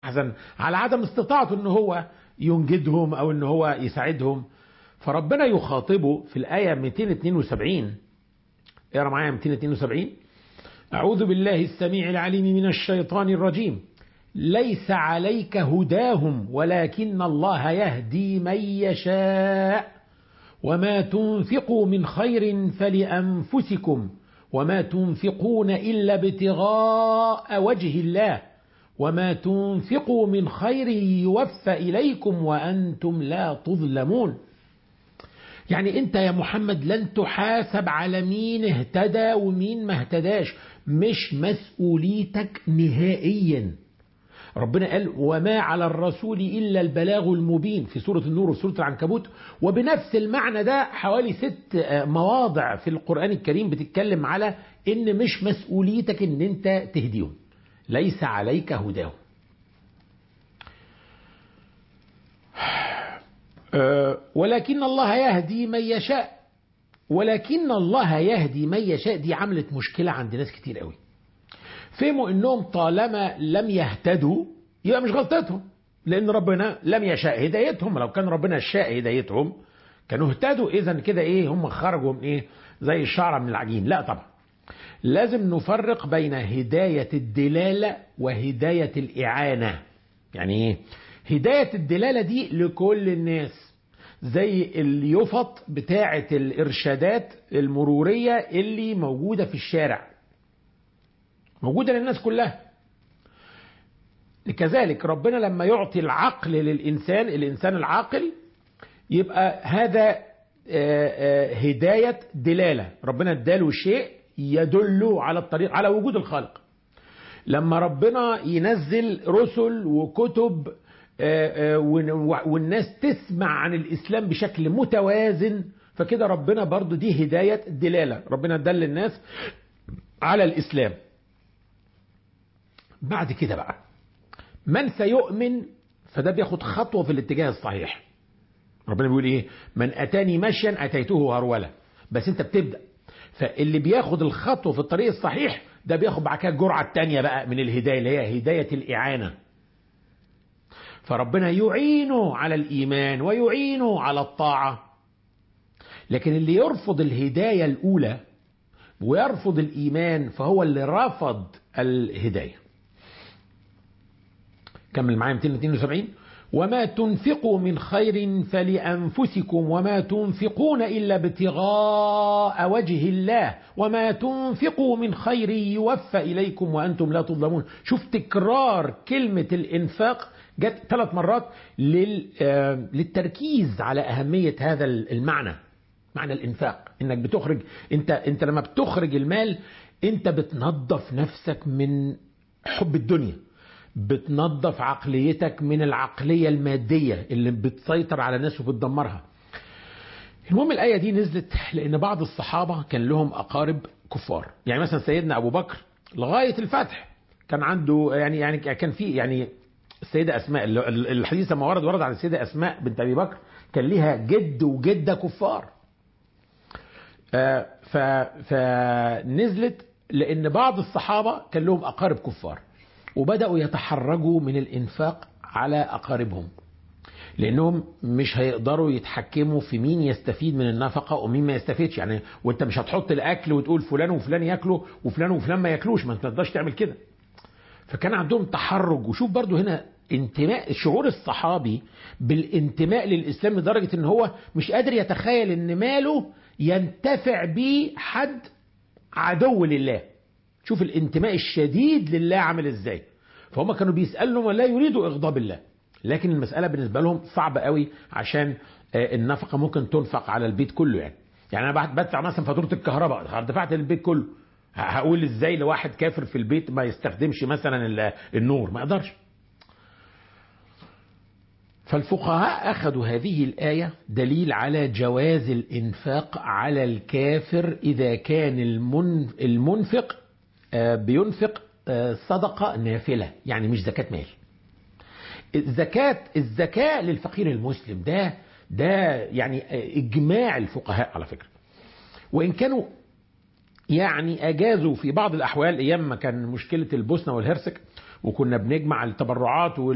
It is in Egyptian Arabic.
حزن على عدم استطاعته ان هو ينجدهم او ان هو يساعدهم فربنا يخاطبه في الآية 272 اقرا معايا 272 أعوذ بالله السميع العليم من الشيطان الرجيم ليس عليك هداهم ولكن الله يهدي من يشاء وما تنفقوا من خير فلأنفسكم وما تنفقون إلا ابتغاء وجه الله وما تنفقوا من خير يوفى إليكم وأنتم لا تظلمون يعني انت يا محمد لن تحاسب على مين اهتدى ومين ما اهتداش مش مسؤوليتك نهائيا ربنا قال وما على الرسول إلا البلاغ المبين في سورة النور وسورة العنكبوت وبنفس المعنى ده حوالي ست مواضع في القرآن الكريم بتتكلم على ان مش مسؤوليتك ان انت تهديهم ليس عليك هداهم ولكن الله يهدي من يشاء ولكن الله يهدي من يشاء دي عملت مشكلة عند ناس كتير قوي فهموا انهم طالما لم يهتدوا يبقى مش غلطتهم لان ربنا لم يشاء هدايتهم لو كان ربنا شاء هدايتهم كانوا اهتدوا اذا كده ايه هم خرجوا من ايه زي الشعرة من العجين لا طبعا لازم نفرق بين هداية الدلالة وهداية الإعانة يعني ايه هداية الدلالة دي لكل الناس زي اليفط بتاعة الإرشادات المرورية اللي موجودة في الشارع موجودة للناس كلها كذلك ربنا لما يعطي العقل للإنسان الإنسان العاقل يبقى هذا هداية دلالة ربنا اداله شيء يدل على الطريق على وجود الخالق لما ربنا ينزل رسل وكتب والناس تسمع عن الإسلام بشكل متوازن فكده ربنا برضو دي هداية دلالة ربنا دل الناس على الإسلام بعد كده بقى من سيؤمن فده بياخد خطوة في الاتجاه الصحيح ربنا بيقول ايه من اتاني مشيا اتيته هرولا بس انت بتبدأ فاللي بياخد الخطوة في الطريق الصحيح ده بياخد بعد كده الجرعة التانية بقى من الهداية اللي هي هداية الإعانة فربنا يعينه على الإيمان ويعينه على الطاعة لكن اللي يرفض الهداية الأولى ويرفض الإيمان فهو اللي رفض الهداية كمل معايا 272 وما تنفقوا من خير فلأنفسكم وما تنفقون إلا ابتغاء وجه الله وما تنفقوا من خير يوفى إليكم وأنتم لا تظلمون شوف تكرار كلمة الإنفاق جت ثلاث مرات للتركيز على أهمية هذا المعنى معنى الإنفاق إنك بتخرج أنت, أنت لما بتخرج المال أنت بتنظف نفسك من حب الدنيا بتنظف عقليتك من العقلية المادية اللي بتسيطر على الناس وبتدمرها المهم الآية دي نزلت لأن بعض الصحابة كان لهم أقارب كفار يعني مثلا سيدنا أبو بكر لغاية الفتح كان عنده يعني يعني كان في يعني السيدة أسماء الحديث لما ورد ورد عن السيدة أسماء بنت أبي بكر كان ليها جد وجدة كفار فنزلت لأن بعض الصحابة كان لهم أقارب كفار وبدأوا يتحرجوا من الإنفاق على أقاربهم لأنهم مش هيقدروا يتحكموا في مين يستفيد من النفقة ومين ما يستفيدش يعني وانت مش هتحط الأكل وتقول فلان وفلان ياكلوا وفلان وفلان ما ياكلوش ما انت تقدرش تعمل كده فكان عندهم تحرج وشوف برضو هنا انتماء شعور الصحابي بالانتماء للإسلام لدرجة ان هو مش قادر يتخيل ان ماله ينتفع بيه حد عدو لله شوف الانتماء الشديد لله عامل ازاي فهم كانوا بيسألوا ولا يريدوا إغضاب الله لكن المسألة بالنسبة لهم صعبة قوي عشان النفقة ممكن تنفق على البيت كله يعني يعني أنا بدفع مثلا فاتورة الكهرباء دفعت للبيت كله هقول ازاي لواحد كافر في البيت ما يستخدمش مثلا النور ما يقدرش فالفقهاء أخذوا هذه الآية دليل على جواز الإنفاق على الكافر إذا كان المنفق بينفق صدقة نافلة يعني مش زكاة مال الزكاة الزكاة للفقير المسلم ده ده يعني إجماع الفقهاء على فكرة وإن كانوا يعني أجازوا في بعض الأحوال أيام ما كان مشكلة البوسنة والهرسك وكنا بنجمع التبرعات